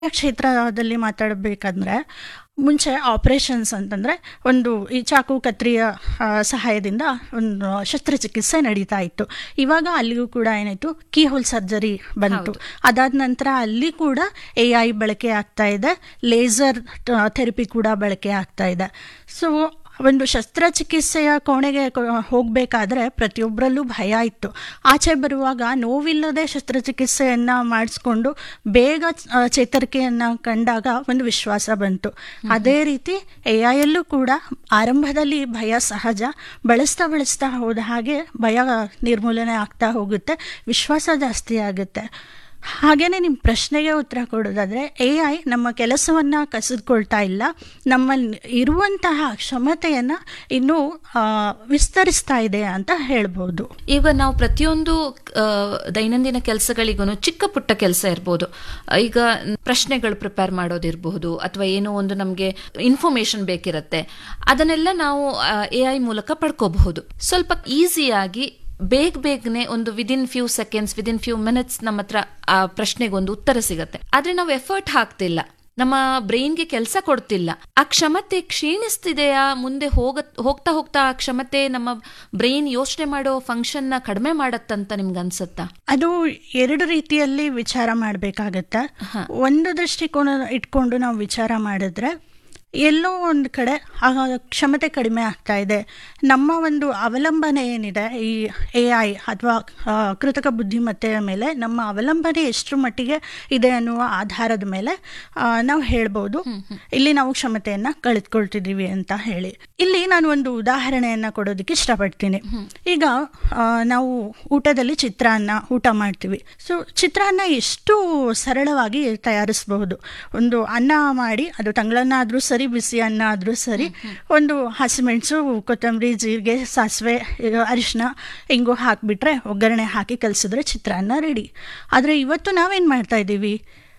ಕ್ಷೇತ್ರದಲ್ಲಿ ಮಾತಾಡಬೇಕಂದ್ರೆ ಮುಂಚೆ ಆಪರೇಷನ್ಸ್ ಅಂತಂದರೆ ಒಂದು ಈ ಚಾಕು ಕತ್ರಿಯ ಆ, ಸಹಾಯದಿಂದ ಒಂದು ಶಸ್ತ್ರಚಿಕಿತ್ಸೆ ನಡೀತಾ ಇತ್ತು ಇವಾಗ ಅಲ್ಲಿಗೂ ಕೂಡ ಏನಾಯಿತು ಕೀ ಹೋಲ್ ಸರ್ಜರಿ ಬಂತು ಅದಾದ ನಂತರ ಅಲ್ಲಿ ಕೂಡ ಎ ಐ ಬಳಕೆ ಆಗ್ತಾ ಇದೆ ಲೇಸರ್ ಥೆರಪಿ ಕೂಡ ಬಳಕೆ ಆಗ್ತಾ ಇದೆ ಸೊ ಒಂದು ಶಸ್ತ್ರಚಿಕಿತ್ಸೆಯ ಕೋಣೆಗೆ ಹೋಗಬೇಕಾದ್ರೆ ಪ್ರತಿಯೊಬ್ಬರಲ್ಲೂ ಭಯ ಇತ್ತು ಆಚೆ ಬರುವಾಗ ನೋವಿಲ್ಲದೆ ಶಸ್ತ್ರಚಿಕಿತ್ಸೆಯನ್ನು ಮಾಡಿಸ್ಕೊಂಡು ಬೇಗ ಆ, ಚೇತರಿಕೆಯನ್ನು ಕಂಡಾಗ ಒಂದು ವಿಶ್ವಾಸ ಬಂತು ಅದೇ ರೀತಿ ಎ ಐಯಲ್ಲೂ ಕೂಡ ಆರಂಭದಲ್ಲಿ ಭಯ ಸಹಜ ಬಳಸ್ತಾ ಬಳಸ್ತಾ ಹೋದ ಹಾಗೆ ಭಯ ನಿರ್ಮೂಲನೆ ಆಗ್ತಾ ಹೋಗುತ್ತೆ ವಿಶ್ವಾಸ ಜಾಸ್ತಿ ಆಗುತ್ತೆ ಹಾಗೇನೆ ನಿಮ್ಮ ಪ್ರಶ್ನೆಗೆ ಉತ್ತರ ಕೊಡೋದಾದ್ರೆ ಎ ಐ ನಮ್ಮ ಕೆಲಸವನ್ನ ಕಸಿದುಕೊಳ್ತಾ ಇಲ್ಲ ನಮ್ಮಲ್ಲಿ ಇರುವಂತಹ ಕ್ಷಮತೆಯನ್ನ ಇನ್ನೂ ಆ, ವಿಸ್ತರಿಸ್ತಾ ಇದೆ ಅಂತ ಹೇಳ್ಬೋದು ಈಗ ನಾವು ಪ್ರತಿಯೊಂದು ಆ, ದೈನಂದಿನ ಕೆಲಸಗಳಿಗೂ ಚಿಕ್ಕ ಪುಟ್ಟ ಕೆಲಸ ಇರ್ಬೋದು ಈಗ ಪ್ರಶ್ನೆಗಳು ಪ್ರಿಪೇರ್ ಮಾಡೋದಿರಬಹುದು ಅಥವಾ ಏನೋ ಒಂದು ನಮಗೆ ಇನ್ಫಾರ್ಮೇಶನ್ ಬೇಕಿರತ್ತೆ ಅದನ್ನೆಲ್ಲ ನಾವು ಎ ಐ ಮೂಲಕ ಪಡ್ಕೋಬಹುದು ಸ್ವಲ್ಪ ಈಸಿಯಾಗಿ ಬೇಗ ಬೇಗನೆ ಒಂದು within few seconds within few minutes ನಮ್ಮ ಹತ್ರ ಆ ಪ್ರಶ್ನೆಗೆ ಒಂದು ಉತ್ತರ ಸಿಗತ್ತೆ ಆದ್ರೆ ನಾವು ಎಫರ್ಟ್ ಹಾಕ್ತಿಲ್ಲ ನಮ್ಮ ಬ್ರೈನ್ಗೆ ಕೆಲಸ ಕೊಡ್ತಿಲ್ಲ ಆ ಕ್ಷಮತೆ ಕ್ಷೀಣಿಸ್ತಿದೆಯಾ ಮುಂದೆ ಹೋಗ ಹೋಗ್ತಾ ಹೋಗ್ತಾ ಆ ಕ್ಷಮತೆ ನಮ್ಮ ಬ್ರೈನ್ ಯೋಚನೆ ಮಾಡೋ ಫಂಕ್ಷನ್ ನ ಕಡಿಮೆ ಮಾಡತ್ತಂತ ನಿಮ್ಗೆ ಅನ್ಸತ್ತಾ ಅದು ಎರಡು ರೀತಿಯಲ್ಲಿ ವಿಚಾರ ಮಾಡಬೇಕಾಗತ್ತೆ ಒಂದು ದೃಷ್ಟಿಕೋನ ಇಟ್ಕೊಂಡು ನಾವು ವಿಚಾರ ಮಾಡಿದ್ರೆ ಎಲ್ಲೋ ಒಂದು ಕಡೆ ಆ ಕ್ಷಮತೆ ಕಡಿಮೆ ಆಗ್ತಾ ಇದೆ ನಮ್ಮ ಒಂದು ಅವಲಂಬನೆ ಏನಿದೆ ಈ ಎ ಐ ಅಥವಾ ಕೃತಕ ಬುದ್ಧಿಮತ್ತೆಯ ಮೇಲೆ ನಮ್ಮ ಅವಲಂಬನೆ ಎಷ್ಟು ಮಟ್ಟಿಗೆ ಇದೆ ಅನ್ನುವ ಆಧಾರದ ಮೇಲೆ ಆ, ನಾವು ಹೇಳ್ಬೋದು ಇಲ್ಲಿ ನಾವು ಕ್ಷಮತೆಯನ್ನ ಕಳೆದುಕೊಳ್ತಿದ್ದೀವಿ ಅಂತ ಹೇಳಿ ಇಲ್ಲಿ ನಾನು ಒಂದು ಉದಾಹರಣೆಯನ್ನ ಕೊಡೋದಕ್ಕೆ ಇಷ್ಟಪಡ್ತೀನಿ ಈಗ ಆ, ನಾವು ಊಟದಲ್ಲಿ ಚಿತ್ರಾನ್ನ ಊಟ ಮಾಡ್ತೀವಿ ಸೊ ಚಿತ್ರಾನ್ನ ಎಷ್ಟು ಸರಳವಾಗಿ ತಯಾರಿಸಬಹುದು ಒಂದು ಅನ್ನ ಮಾಡಿ ಅದು ತಂಗಳನ್ನ ಆದ್ರೂ ಸರಿ ಬಿಸಿ ಅನ್ನ ಆದ್ರೂ ಸರಿ ಒಂದು ಹಸಿಮೆಣಸು ಕೊತ್ತಂಬರಿ ಜೀರಿಗೆ ಸಾಸಿವೆ ಅರಿಶಿನ ಹಿಂಗು ಹಾಕಿಬಿಟ್ರೆ ಒಗ್ಗರಣೆ ಹಾಕಿ ಕಲಿಸಿದ್ರೆ ಚಿತ್ರಾನ್ನ ರೆಡಿ ಆದರೆ ಇವತ್ತು ನಾವೇನು ಮಾಡ್ತಾ ಇದ್ದೀವಿ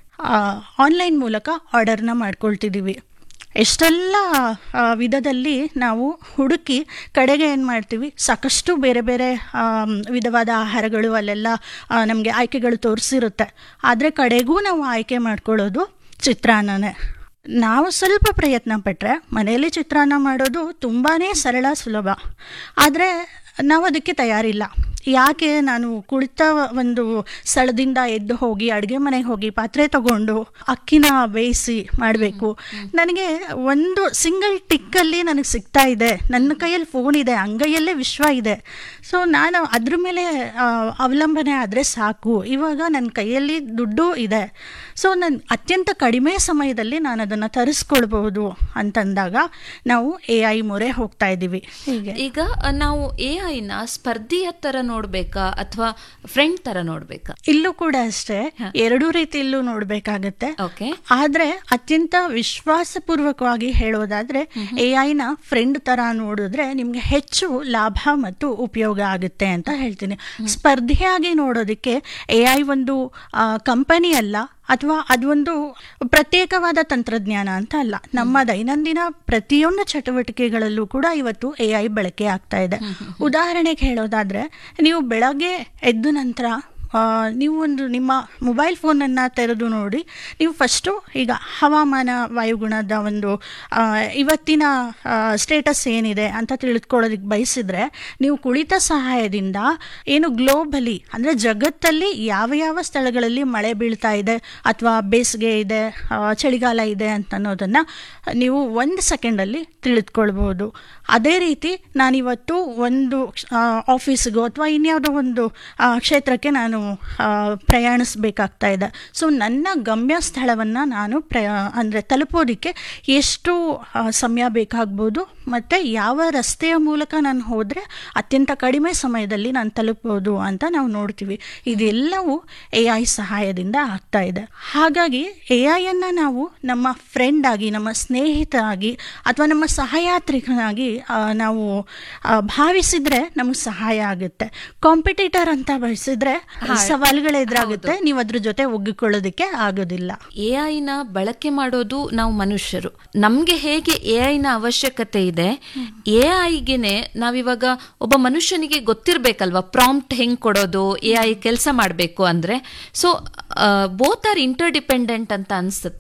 ಆನ್ಲೈನ್ ಮೂಲಕ ಆರ್ಡರ್ನ ಮಾಡ್ಕೊಳ್ತಿದ್ದೀವಿ ಎಷ್ಟೆಲ್ಲ ಆ, ವಿಧದಲ್ಲಿ ನಾವು ಹುಡುಕಿ ಕಡೆಗೆ ಏನು ಮಾಡ್ತೀವಿ ಸಾಕಷ್ಟು ಬೇರೆ ಬೇರೆ ಆಮ್, ವಿಧವಾದ ಆಹಾರಗಳು ಅಲ್ಲೆಲ್ಲ ನಮಗೆ ಆಯ್ಕೆಗಳು ತೋರಿಸಿರುತ್ತೆ ಆದರೆ ಕಡೆಗೂ ನಾವು ಆಯ್ಕೆ ಮಾಡ್ಕೊಳ್ಳೋದು ಚಿತ್ರಾನ್ನನೇ ನಾವು ಸ್ವಲ್ಪ ಪ್ರಯತ್ನ ಪಟ್ಟರೆ ಮನೆಯಲ್ಲಿ ಚಿತ್ರಾನ್ನ ಮಾಡೋದು ತುಂಬಾ ಸರಳ ಸುಲಭ ಆದರೆ ನಾವು ಅದಕ್ಕೆ ತಯಾರಿಲ್ಲ ಯಾಕೆ ನಾನು ಕುಳಿತ ಒಂದು ಸ್ಥಳದಿಂದ ಎದ್ದು ಹೋಗಿ ಅಡುಗೆ ಮನೆಗೆ ಹೋಗಿ ಪಾತ್ರೆ ತಗೊಂಡು ಅಕ್ಕಿನ ಬೇಯಿಸಿ ಮಾಡಬೇಕು ನನಗೆ ಒಂದು ಸಿಂಗಲ್ ಟಿಕ್ಕಲ್ಲಿ ನನಗೆ ಸಿಗ್ತಾ ಇದೆ ನನ್ನ ಕೈಯಲ್ಲಿ ಫೋನ್ ಇದೆ ಅಂಗೈಯಲ್ಲೇ ವಿಶ್ವ ಇದೆ ಸೊ ನಾನು ಅದ್ರ ಮೇಲೆ ಆ, ಅವಲಂಬನೆ ಆದರೆ ಸಾಕು ಇವಾಗ ನನ್ನ ಕೈಯಲ್ಲಿ ದುಡ್ಡು ಇದೆ ಸೊ ನಾನು ಅತ್ಯಂತ ಕಡಿಮೆ ಸಮಯದಲ್ಲಿ ನಾನು ಅದನ್ನು ತರಿಸ್ಕೊಳ್ಬಹುದು ಅಂತಂದಾಗ ನಾವು ಎ ಐ ಮೊರೆ ಹೋಗ್ತಾ ಇದ್ದೀವಿ ಹೀಗೆ ಈಗ ಆ, ನಾವು ಎ ಐನ ಸ್ಪರ್ಧಿಯ ತರ ನೋಡ್ಬೇಕಾ ಅಥವಾ ಫ್ರೆಂಡ್ ತರ ನೋಡ್ಬೇಕಾ ಇಲ್ಲೂ ಕೂಡ ಅಷ್ಟೇ ಎರಡೂ ರೀತಿಯಲ್ಲೂ ನೋಡ್ಬೇಕಾಗತ್ತೆ ಓಕೆ ಆದ್ರೆ ಅತ್ಯಂತ ವಿಶ್ವಾಸಪೂರ್ವಕವಾಗಿ ಹೇಳೋದಾದ್ರೆ ಎ ಐನ ಫ್ರೆಂಡ್ ತರ ನೋಡಿದ್ರೆ ನಿಮ್ಗೆ ಹೆಚ್ಚು ಲಾಭ ಮತ್ತು ಉಪಯೋಗ ಆಗುತ್ತೆ ಅಂತ ಹೇಳ್ತೀನಿ ಸ್ಪರ್ಧೆಯಾಗಿ ನೋಡೋದಕ್ಕೆ ಎ ಐ ಒಂದು ಕಂಪನಿ ಅಲ್ಲ ಅಥವಾ ಅದೊಂದು ಪ್ರತ್ಯೇಕವಾದ ತಂತ್ರಜ್ಞಾನ ಅಂತ ಅಲ್ಲ ನಮ್ಮ ದೈನಂದಿನ ಪ್ರತಿಯೊಂದು ಚಟುವಟಿಕೆಗಳಲ್ಲೂ ಕೂಡ ಇವತ್ತು ಎ ಐ ಬಳಕೆ ಆಗ್ತಾ ಇದೆ ಉದಾಹರಣೆಗೆ ಹೇಳೋದಾದ್ರೆ ನೀವು ಬೆಳಗ್ಗೆ ಎದ್ದ ನಂತರ ಆ, ನೀವು ಒಂದು ನಿಮ್ಮ ಮೊಬೈಲ್ ಫೋನನ್ನು ತೆರೆದು ನೋಡಿ ನೀವು ಫಸ್ಟು ಈಗ ಹವಾಮಾನ ವಾಯುಗುಣದ ಒಂದು ಆ, ಇವತ್ತಿನ ಸ್ಟೇಟಸ್ ಏನಿದೆ ಅಂತ ತಿಳಿದುಕೊಳ್ಳೋದಕ್ಕೆ ಬಯಸಿದ್ರೆ ನೀವು ಕುಳಿತ ಸಹಾಯದಿಂದ ಏನು ಗ್ಲೋಬಲಿ ಅಂದರೆ ಜಗತ್ತಲ್ಲಿ ಯಾವ ಯಾವ ಸ್ಥಳಗಳಲ್ಲಿ ಮಳೆ ಬೀಳ್ತಾ ಇದೆ ಅಥವಾ ಬೇಸಿಗೆ ಇದೆ ಆ, ಚಳಿಗಾಲ ಇದೆ ಅಂತ ಅನ್ನೋದನ್ನು ನೀವು ಒಂದು ಸೆಕೆಂಡಲ್ಲಿ ತಿಳಿದುಕೊಳ್ಬೋದು ಅದೇ ರೀತಿ ನಾನಿವತ್ತು ಒಂದು ಆಫೀಸಿಗೋ ಅಥವಾ ಇನ್ಯಾವುದೋ ಒಂದು ಆ, ಕ್ಷೇತ್ರಕ್ಕೆ ನಾನು ಆ, ಪ್ರಯಾಣಿಸಬೇಕಾಗ್ತಾ ಇದೆ ಸೊ ನನ್ನ ಗಮ್ಯ ಸ್ಥಳವನ್ನು ನಾನು ಪ್ರಯ ಅಂದರೆ ತಲುಪೋದಕ್ಕೆ ಎಷ್ಟು ಆ, ಸಮಯ ಬೇಕಾಗ್ಬೋದು ಮತ್ತು ಯಾವ ರಸ್ತೆಯ ಮೂಲಕ ನಾನು ಹೋದರೆ ಅತ್ಯಂತ ಕಡಿಮೆ ಸಮಯದಲ್ಲಿ ನಾನು ತಲುಪ್ಬೋದು ಅಂತ ನಾವು ನೋಡ್ತೀವಿ ಇದೆಲ್ಲವೂ ಎ ಐ ಸಹಾಯದಿಂದ ಆಗ್ತಾ ಇದೆ ಹಾಗಾಗಿ ಎ ಐಯನ್ನು ನಾವು ನಮ್ಮ ಫ್ರೆಂಡ್ ಆಗಿ ನಮ್ಮ ಸ್ನೇಹಿತ ಆಗಿ ಅಥವಾ ನಮ್ಮ ಸಹಯಾತ್ರಿಕನಾಗಿ ಆ, ನಾವು ಆ, ಭಾವಿಸಿದ್ರೆ ನಮಗೆ ಸಹಾಯ ಆಗುತ್ತೆ ಕಾಂಪಿಟೇಟರ್ ಅಂತ ಬಯಸಿದ್ರೆ ಸವಾಲುಗಳು ಎದುರಾಗುತ್ತೆ ನೀವು ಅದ್ರ ಜೊತೆ ಒಗ್ಗಿಕೊಳ್ಳೋದಕ್ಕೆ ಆಗೋದಿಲ್ಲ ಎ ಐನ ಬಳಕೆ ಮಾಡೋದು ನಾವು ಮನುಷ್ಯರು ನಮ್ಗೆ ಹೇಗೆ ಎ ಐನ ಅವಶ್ಯಕತೆ ಇದೆ ಎ ಐಗೆನೆ ನಾವಿವಾಗ ಒಬ್ಬ ಮನುಷ್ಯನಿಗೆ ಗೊತ್ತಿರ್ಬೇಕಲ್ವಾ ಪ್ರಾಂಪ್ಟ್ ಹೆಂಗ್ ಕೊಡೋದು ಎ ಐ ಕೆಲಸ ಮಾಡಬೇಕು ಅಂದ್ರೆ so both are interdependent ಅಂತ ಅನ್ಸುತ್ತೆ